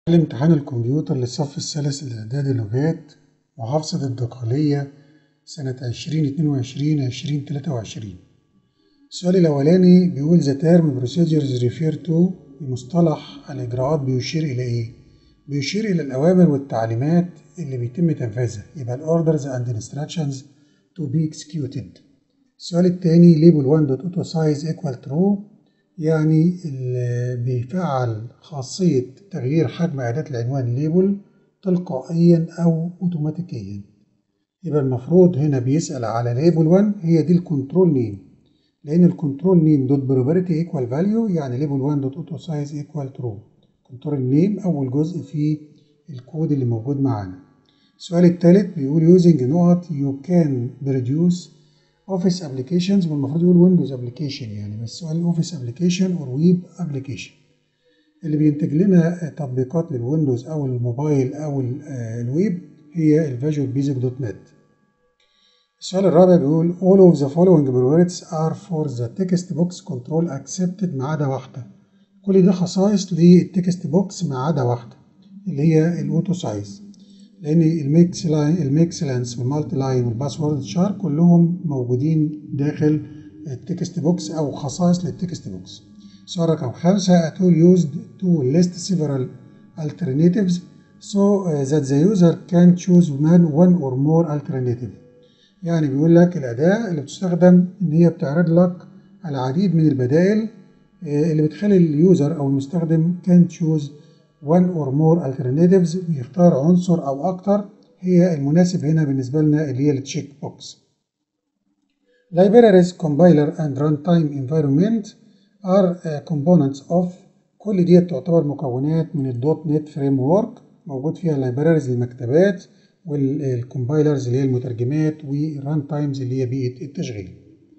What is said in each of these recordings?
حل امتحان الكمبيوتر للصف الثالث الإعدادي لغات محافظة الدقهلية سنة عشرين اتنين وعشرين عشرين تلاتة وعشرين السؤال الأولاني بيقول the term procedures refer to مصطلح الإجراءات بيشير إلى إيه؟ بيشير إلى الأوامر والتعليمات اللي بيتم تنفيذها يبقى ال orders and instructions to be executed السؤال التاني label 1 dot auto size equal true يعني اللي بيفعل خاصية تغيير حجم أداة العنوان ليبل تلقائيا أو أوتوماتيكيا يبقى المفروض هنا بيسأل على ليبل 1 هي دي الكنترول نيم لأن الكنترول نيم دوت بروبرتي ايكوال فاليو يعني ليبل 1 دوت اوتو سايز ايكوال ترو كنترول نيم أول جزء في الكود اللي موجود معانا السؤال الثالث بيقول يوزنج نقط يو كان بروديوس اوفيس ابلكيشنز والمفروض يقول ويندوز ابلكيشن يعني بس سؤال اوفيس ابلكيشن اور ويب ابلكيشن اللي بينتج لنا تطبيقات للويندوز او الموبايل او الويب هي الفيجوال بيزك دوت نت السؤال الرابع بيقول all of the following priorities are for the text box control accepted ما عدا واحدة كل ده خصائص للتكست بوكس ما عدا واحدة اللي هي الاوتو سايز لان الميكس لاين الميكس لانس والمالتي لاين والباسورد شار كلهم موجودين داخل التكست بوكس او خصائص للتكست بوكس سؤال رقم خمسة a tool used to list several alternatives so that the user can choose one or more alternative يعني بيقول لك الأداة اللي بتستخدم إن هي بتعرض لك العديد من البدائل اللي بتخلي اليوزر أو المستخدم can choose one or more alternatives بيختار عنصر أو أكتر هي المناسب هنا بالنسبة لنا اللي هي التشيك بوكس. Libraries, compiler and runtime environment are components of كل دي تعتبر مكونات من الدوت نت فريم ورك موجود فيها اللايبراريز للمكتبات والكومبايلرز اللي هي المترجمات والران تايمز اللي هي بيئة التشغيل.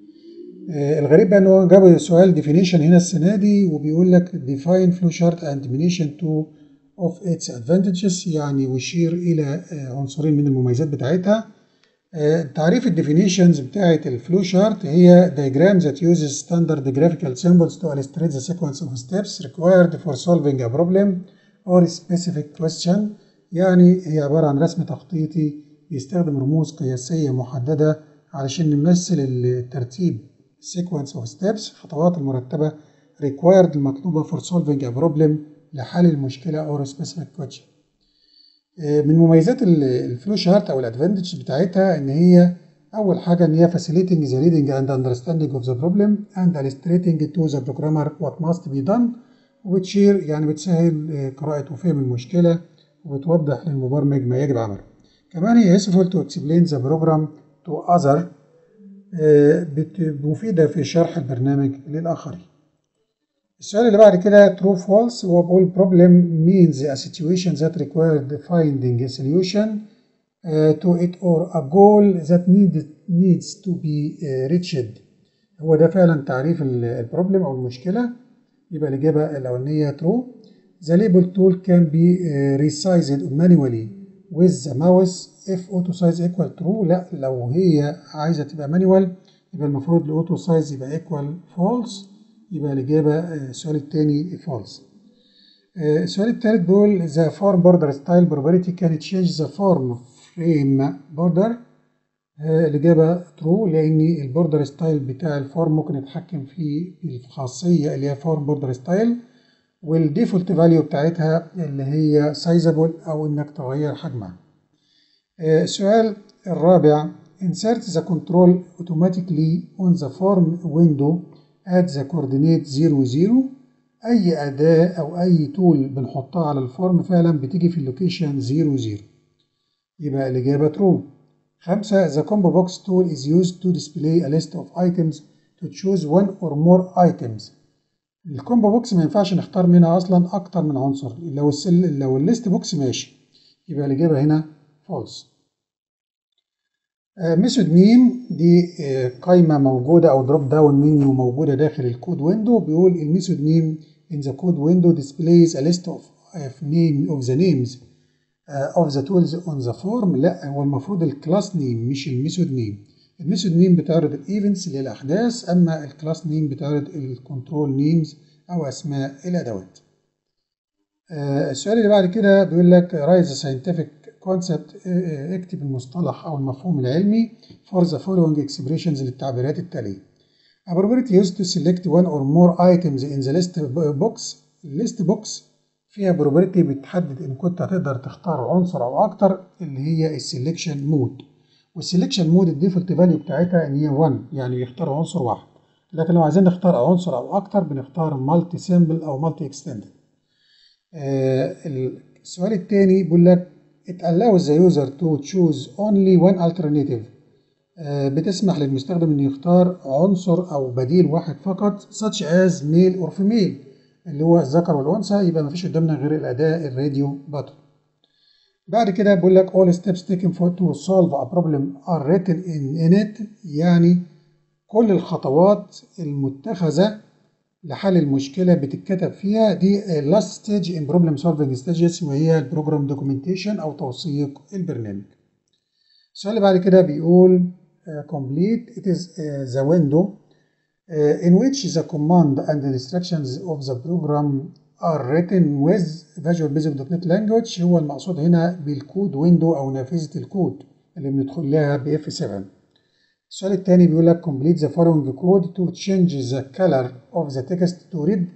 الغريب بقى ان هو جاب سؤال ديفينيشن هنا السنه دي وبيقول لك define flowchart and definition two of its advantages يعني ويشير الى عنصرين من المميزات بتاعتها تعريف الديفينيشنز بتاعه الفلو شارت هي diagram that uses standard graphical symbols to illustrate the sequence of steps required for solving a problem or specific question يعني هي عباره عن رسم تخطيطي بيستخدم رموز قياسيه محدده علشان نمثل الترتيب sequence of steps خطوات المرتبة required المطلوبة for solving a problem لحل المشكلة or specific question من مميزات الفلو شارت أو الادفانتج بتاعتها إن هي أول حاجة إن هي facilitating the reading and understanding of the problem and illustrating to the programmer what must be done وبتشير يعني بتسهل قراءة وفهم المشكلة وبتوضح للمبرمج ما يجب عمله كمان هي useful to explain the program to other مفيدة في شرح البرنامج للآخرين. السؤال اللي بعد كده true false هو بيقول problem means a situation that required finding a solution to it or a goal that need, needs to be reached. هو ده فعلا تعريف البروبلم أو المشكلة يبقى الإجابة الأولانية true. The label tool can be resized manually with the mouse if auto size equal true لا لو هي عايزه تبقى مانيوال يبقى المفروض الاوتو سايز يبقى ايكوال فولس يبقى الاجابه السؤال الثاني فولس السؤال الثالث بيقول the form border style property can change the form frame border الاجابه true لان البوردر ستايل بتاع الفورم ممكن نتحكم فيه بالخاصيه اللي هي فورم بوردر ستايل والديفولت فاليو بتاعتها اللي هي سايزابل او انك تغير حجمها السؤال الرابع insert the control automatically on the form window at the coordinate 0 0 أي أداة أو أي تول بنحطها على الفورم فعلا بتيجي في اللوكيشن 0 0 يبقى الإجابة true خمسة the combo box tool is used to display a list of items to choose one or more items الكومبو بوكس ما ينفعش نختار منها أصلا أكتر من عنصر لو السل لو الليست بوكس ماشي يبقى الإجابة هنا فولس ميثود نيم دي قائمة موجودة أو دروب داون منيو موجودة داخل الكود ويندو بيقول الميثود نيم in the code window displays a list of, of name of the names uh, of the tools on the form لا هو المفروض الكلاس نيم مش الميثود نيم الميثود نيم بتعرض الايفنتس اللي هي الأحداث أما الكلاس نيم بتعرض الكنترول نيمز أو أسماء الأدوات آه السؤال اللي بعد كده بيقول لك رايز ساينتفك كونسبت اكتب المصطلح او المفهوم العلمي for the following expressions للتعبيرات التاليه. A probability used to select one or more items in the list box. الليست بوكس فيها probability بتحدد ان كنت هتقدر تختار عنصر او اكتر اللي هي السلكشن مود. والسلكشن مود الديفولت فاليو بتاعتها ان هي 1 يعني يختار عنصر واحد. لكن لو عايزين نختار عنصر او اكتر بنختار مالتي سيمبل او مالتي اكستندد. آه السؤال الثاني بيقول لك it allows the user to choose only one alternative آه بتسمح للمستخدم انه يختار عنصر او بديل واحد فقط such as male or female اللي هو الذكر والانثى يبقى مفيش قدامنا غير الاداة الراديو باتون بعد كده بيقول لك all steps taken for to solve a problem are written in, in it يعني كل الخطوات المتخذة لحل المشكلة بتتكتب فيها دي last stage in problem solving stages وهي البروجرام documentation أو توثيق البرنامج. السؤال اللي بعد كده بيقول uh, complete it is uh, the window uh, in which the command and the instructions of the program are written with Visual Basic .NET language هو المقصود هنا بالكود ويندو أو نافذة الكود اللي بندخل لها ب F7. السؤال الثاني بيقول لك complete the following code to change the color of the text to red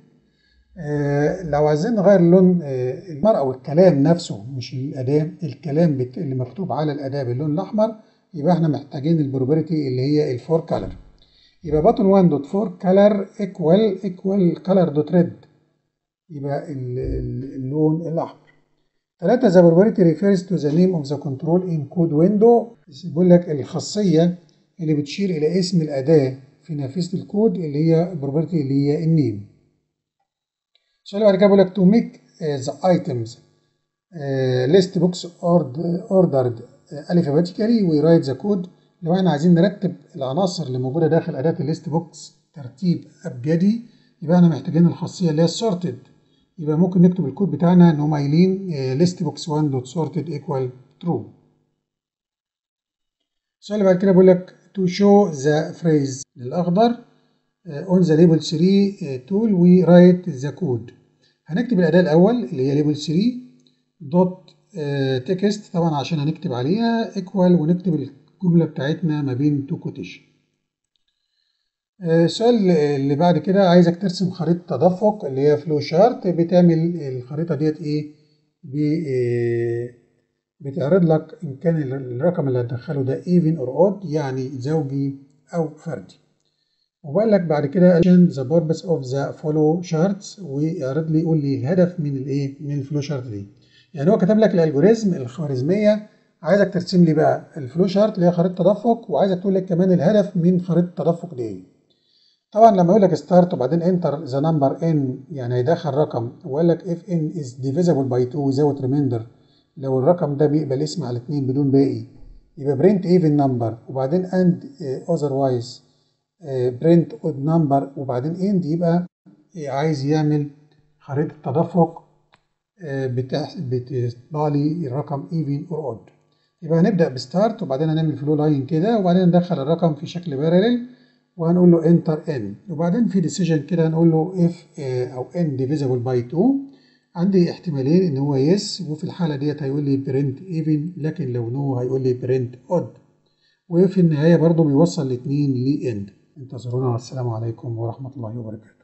آه لو عايزين نغير لون آه المرء او الكلام نفسه مش الاداة الكلام بت... اللي مكتوب على الاداة باللون الاحمر يبقى احنا محتاجين البروبرتي اللي هي الفور كلر يبقى button 1 دوت فور كلر equal equal color دوت ريد يبقى اللون الاحمر ثلاثة the probability refers to the name of the control in code window بيقول لك الخاصية اللي بتشير إلى اسم الأداة في نافذة الكود اللي هي property اللي هي النيم. السؤال اللي بعد كده بيقول لك to make uh, the items uh, list books ordered uh, alphabetically we write the code لو احنا عايزين نرتب العناصر اللي موجودة داخل أداة الليست بوكس ترتيب أبجدي يبقى احنا محتاجين الخاصية اللي هي sorted يبقى ممكن نكتب الكود بتاعنا إن هم قايلين list box 1 dot sorted equal true. السؤال اللي بعد كده بيقول لك to show the phrase للأخضر uh, on the label 3 uh, tool we write the code هنكتب الأداة الأول اللي هي label 3 dot uh, text طبعا عشان هنكتب عليها equal ونكتب الجملة بتاعتنا ما بين تو كوتيشن السؤال اللي بعد كده عايزك ترسم خريطة تدفق اللي هي فلو شارت بتعمل الخريطة ديت ايه بتعرض لك إن كان الرقم اللي هتدخله ده even or odd يعني زوجي أو فردي وبقول لك بعد كده the purpose of the flow charts ويعرض لي يقول لي الهدف من الايه من الفلو شارت دي يعني هو كتب لك الالجوريزم الخوارزميه عايزك ترسم لي بقى الفلو شارت اللي هي خريطه تدفق وعايزك تقول لك كمان الهدف من خريطه التدفق دي ايه طبعا لما يقول لك ستارت وبعدين انتر ذا نمبر ان يعني هيدخل رقم وقال لك اف ان از divisible by 2 without remainder لو الرقم ده بيقبل اسم على 2 بدون باقي يبقى برنت ايفن نمبر وبعدين اند اذروايز برنت اود نمبر وبعدين اند يبقى عايز يعمل خريطه تدفق بتطبع لي الرقم ايفن اور اود يبقى هنبدا بستارت وبعدين هنعمل فلو لاين كده وبعدين ندخل الرقم في شكل بارلل وهنقول له انتر ان وبعدين في ديسيجن كده هنقول له اف او ان ديفيزبل باي 2 عندي احتمالين ان هو يس وفي الحاله ديت هيقول لي برنت ايفن لكن لو نو هيقول لي برنت اود وفي النهايه برضو بيوصل الاثنين لاند انتظرونا والسلام عليكم ورحمه الله وبركاته